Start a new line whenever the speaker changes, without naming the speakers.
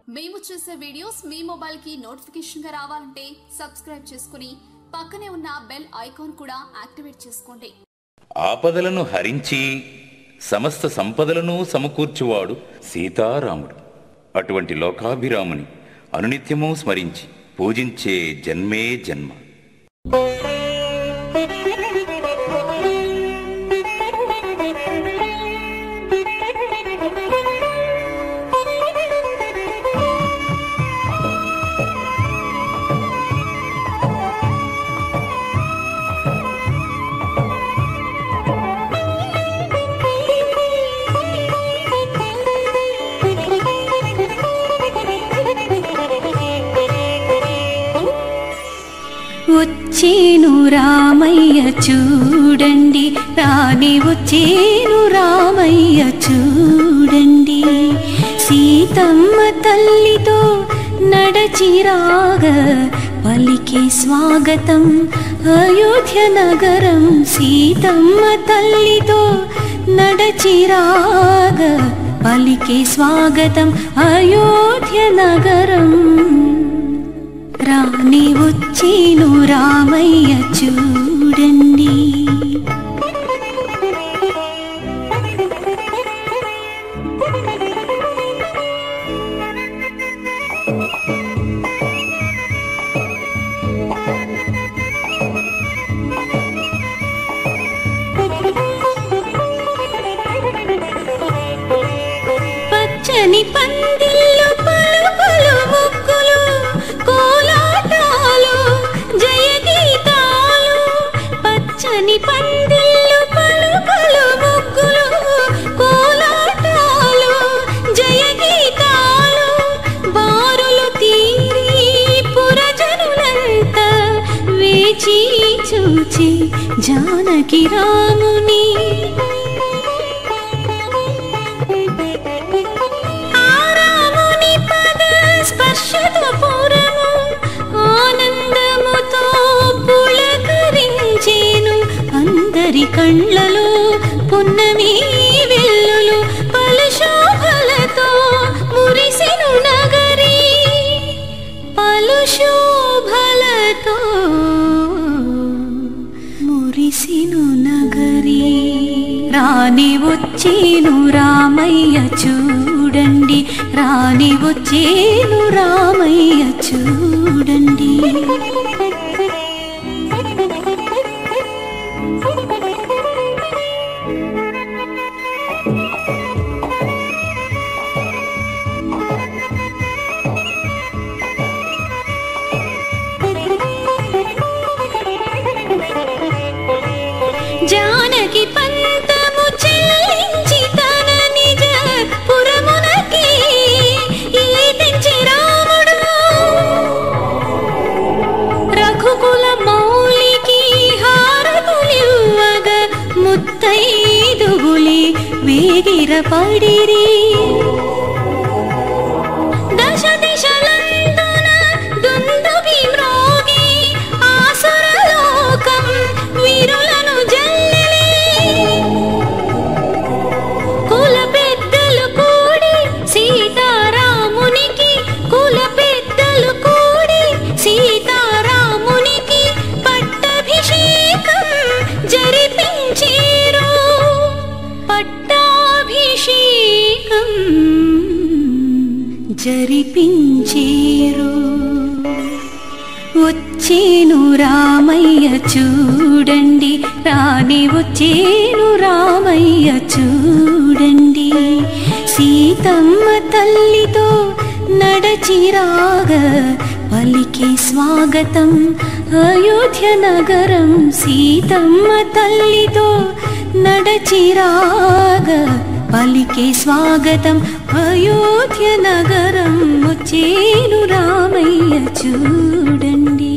మేము చేసే వీడియోస్ మీ మొబైల్కి నోటిఫికేషన్గా రావాలంటే సబ్స్క్రైబ్ చేసుకుని పక్కనే ఉన్న బెల్ ఐకాన్ కూడా యాక్టివేట్ చేసుకోండి
ఆపదలను హరించి సమస్త సంపదలను సమకూర్చువాడు సీతారాముడు అటువంటి లోకాభిరాముని అనునిత్యము స్మరించి పూజించే జన్మే జన్మ
వచ్చేను రామయ్య చూడండి రాని వచ్చేను రామయ్య చూడండి సీతమ్మ తల్లితో నడచిరాగ పలికే స్వాగతం అయోధ్య నగరం సీతమ్మ తల్లితో నడచిరాగ పలికే స్వాగతం అయోధ్య నగరం రాని వచ్చేను రామయ్య చూడండి పచ్చని పందిళ్ళు పలు పలు ముక్కులు కోలాటాలు జయ గీతాలు పచ్చని పందిళ్ళు పలు పలు ముక్కులు కోలాటాలు జయ గీతాలు బారులు తీరి పురజనులంతా వేచి చూచి జానకి రాముని ఆరాముని పద స్పర్శతో పురము ఆనందముతో పులకరించేను అందరి కళ్ళలో పున్నమి వెల్లులు పలు శోభలతో మురిసెను నగరి పలు శోభలతో మురిసిను నగరి రాని వచ్చేను రామయ్య చూడండి రాని వచ్చేను రామయ్య చూడండి జానకి పంతము చెల్లించి తన నిజ పురమునకి ఈదించి రాముడు రఘుకుల మౌలికి హారములివ్వగ ముత్తైదుగులి వేగిర పడిరి దశ దిశలందున దుందుభి మ్రోగి ఆసురలోకం వీరులను జల్లెలి కుల పెద్దలు కూడి సీతారామునికి కుల పెద్దలు కూడి సీతారామునికి పట్టాభిషేకం జరిపించేరు పట్టాభిషేకం జరిపించేరు వచ్చేను రామయ్య చూడండి రాని వచ్చేను రామయ్య చూడండి సీతమ్మ తల్లితో నడచిరాగ పలికే స్వాగతం అయోధ్య నగరం సీతమ్మ తల్లితో నడచిరాగ పలికే స్వాగతం అయోధ్య నగరం వచ్చేను రామయ్య చూడండి